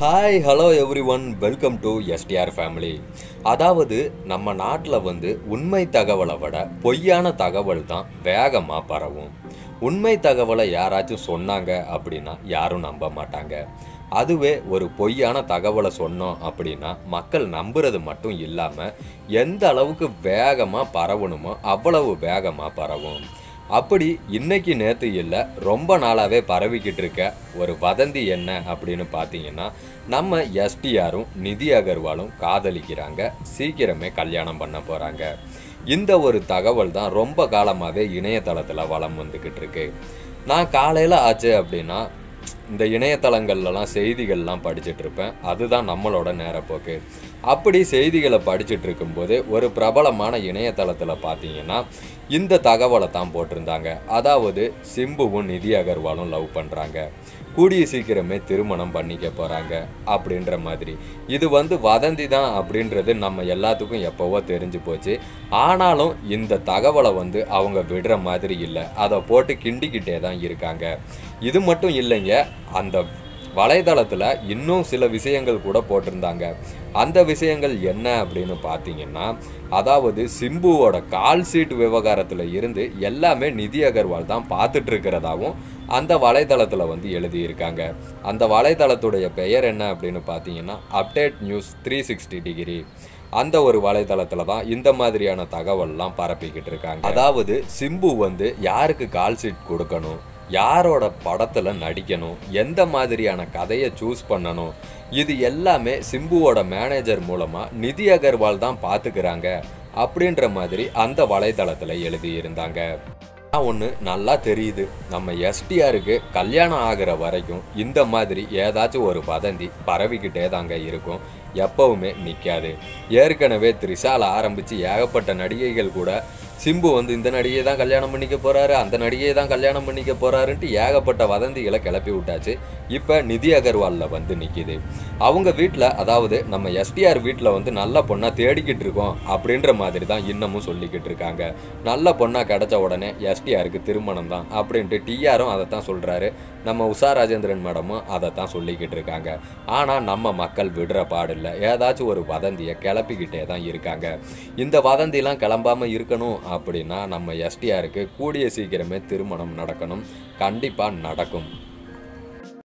hi hello everyone welcome to STR family அதாவது நம்ம நாட்டில் வந்து உண்மை தகவலை விட பொய்யான தகவல் தான் வேகமாக பரவும் உண்மை தகவலை யாராச்சும் சொன்னாங்க அப்படின்னா யாரும் நம்ப மாட்டாங்க அதுவே ஒரு பொய்யான தகவலை சொன்னோம் அப்படின்னா மக்கள் நம்புறது மட்டும் இல்லாமல் எந்த அளவுக்கு வேகமாக பரவணுமோ அவ்வளவு வேகமாக பரவும் அப்படி இன்னைக்கு நேற்று இல்லை ரொம்ப நாளாகவே பரவிக்கிட்டு இருக்க ஒரு வதந்தி என்ன அப்படின்னு பார்த்தீங்கன்னா நம்ம எஸ்டிஆரும் நிதி அகர்வாலும் காதலிக்கிறாங்க சீக்கிரமே கல்யாணம் பண்ண போகிறாங்க இந்த ஒரு தகவல் தான் ரொம்ப காலமாகவே இணையதளத்தில் வலம் வந்துக்கிட்டு இருக்கு நான் காலையில் ஆச்சு அப்படின்னா இந்த இணையதளங்கள்லாம் செய்திகள்லாம் படிச்சுட்டு இருப்பேன் அதுதான் நம்மளோட நேரப்போக்கு அப்படி செய்திகளை படிச்சுட்டு இருக்கும்போது ஒரு பிரபலமான இணையதளத்தில் பார்த்தீங்கன்னா இந்த தகவலை தான் போட்டிருந்தாங்க அதாவது சிம்புவும் நிதி அகர்வாலும் லவ் பண்ணுறாங்க கூடிய சீக்கிரமே திருமணம் பண்ணிக்க போகிறாங்க அப்படின்ற மாதிரி இது வந்து வதந்தி தான் அப்படின்றது நம்ம எல்லாத்துக்கும் எப்போவோ தெரிஞ்சு போச்சு ஆனாலும் இந்த தகவலை வந்து அவங்க விடுற மாதிரி இல்லை அதை போட்டு கிண்டிக்கிட்டே தான் இருக்காங்க இது மட்டும் இல்லைங்க அந்த வலைதளத்தில் இன்னும் சில விஷயங்கள் கூட போட்டிருந்தாங்க அந்த விஷயங்கள் என்ன அப்படின்னு பார்த்தீங்கன்னா அதாவது சிம்புவோட கால் சீட் விவகாரத்தில் இருந்து எல்லாமே நிதி அகர்வால் தான் பார்த்துட்டு இருக்கிறதாவும் அந்த வலைதளத்தில் வந்து எழுதியிருக்காங்க அந்த வலைதளத்துடைய பெயர் என்ன அப்படின்னு பார்த்தீங்கன்னா update news three sixty degree அந்த ஒரு வலைதளத்தில் தான் இந்த மாதிரியான தகவல்லாம் பரப்பிக்கிட்டு இருக்காங்க அதாவது சிம்பு வந்து யாருக்கு கால் சீட் கொடுக்கணும் யாரோட படத்தில் நடிக்கணும் எந்த மாதிரியான கதையை சூஸ் பண்ணணும் இது எல்லாமே சிம்புவோட மேனேஜர் மூலமாக நிதி அகர்வால் தான் பார்த்துக்கிறாங்க அப்படின்ற மாதிரி அந்த வலைதளத்தில் எழுதியிருந்தாங்க ஒன்று நல்லா தெரியுது நம்ம எஸ்டிஆருக்கு கல்யாணம் ஆகிற வரைக்கும் இந்த மாதிரி ஏதாச்சும் ஒரு வதந்தி பரவிக்கிட்டே தாங்க இருக்கும் எப்பவுமே நிற்காது ஏற்கனவே த்ரிஷால ஆரம்பித்து ஏகப்பட்ட நடிகைகள் கூட சிம்பு வந்து இந்த நடிகையை தான் கல்யாணம் பண்ணிக்க போறாரு அந்த நடிகையை தான் கல்யாணம் பண்ணிக்க போறாருன்ட்டு ஏகப்பட்ட வதந்திகளை கிளப்பி விட்டாச்சு இப்போ நிதி அகர்வாலில் வந்து நிற்கிது அவங்க வீட்டில் அதாவது நம்ம எஸ்டிஆர் வீட்டில் வந்து நல்ல பொண்ணாக தேடிக்கிட்டு இருக்கோம் அப்படின்ற மாதிரி தான் இன்னமும் சொல்லிக்கிட்டு இருக்காங்க நல்ல பொண்ணாக கிடைச்ச உடனே எஸ்டிஆருக்கு திருமணம் தான் அப்படின்ட்டு டிஆரும் அதை தான் சொல்கிறாரு நம்ம உஷா ராஜேந்திரன் மேடமும் அதை தான் சொல்லிக்கிட்டு இருக்காங்க ஆனால் நம்ம மக்கள் விடுற பாடில்லை ஏதாச்சும் ஒரு வதந்தியை கிளப்பிக்கிட்டே தான் இருக்காங்க இந்த வதந்திலாம் கிளம்பாமல் இருக்கணும் அப்படின்னா நம்ம எஸ்டிஆருக்கு கூடிய சீக்கிரமே திருமணம் நடக்கணும் கண்டிப்பாக நடக்கும்